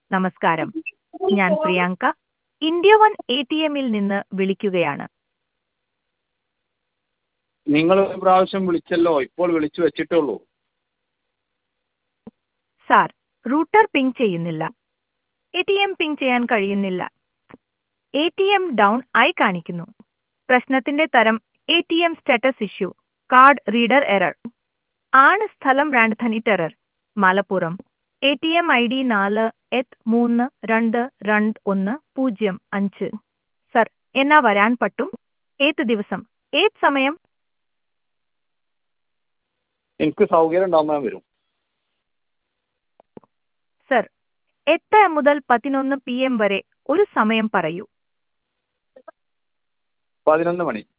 നമസ്കാരം ഞാൻ Priyanka India one A T എമ്മിൽ നിന്ന് വിളിക്കുകയാണ് നിങ്ങൾ ഒരു പ്രാവശ്യം വിളിച്ചല്ലോ ഇപ്പോൾ വിളിച്ചു വെച്ചിട്ടുള്ളൂ സാർ റൂട്ടർ പിങ് ചെയ്യുന്നില്ല എ ടി എം പിങ് ചെയ്യാൻ കഴിയുന്നില്ല എ ടി എം ഡൗൺ ആയി കാണിക്കുന്നു പ്രശ്നത്തിന്റെ തരം A T M status issue card reader error ആണ് സ്ഥലം രാജധാനി ടെറർ Malappuram A T M I D നാല് എട്ട് മൂന്ന് രണ്ട് രണ്ട് ഒന്ന് പൂജ്യം അഞ്ച് സർ എന്നാ വരാൻ പറ്റും ഏത് ദിവസം ഏത് സമയം എനിക്ക് സൗകര്യം ഉണ്ടാകുമ്പോൾ വരും സർ എട്ട് മുതൽ പതിനൊന്ന് പി എം വരെ ഒരു സമയം പറയൂ പതിനൊന്ന് മണി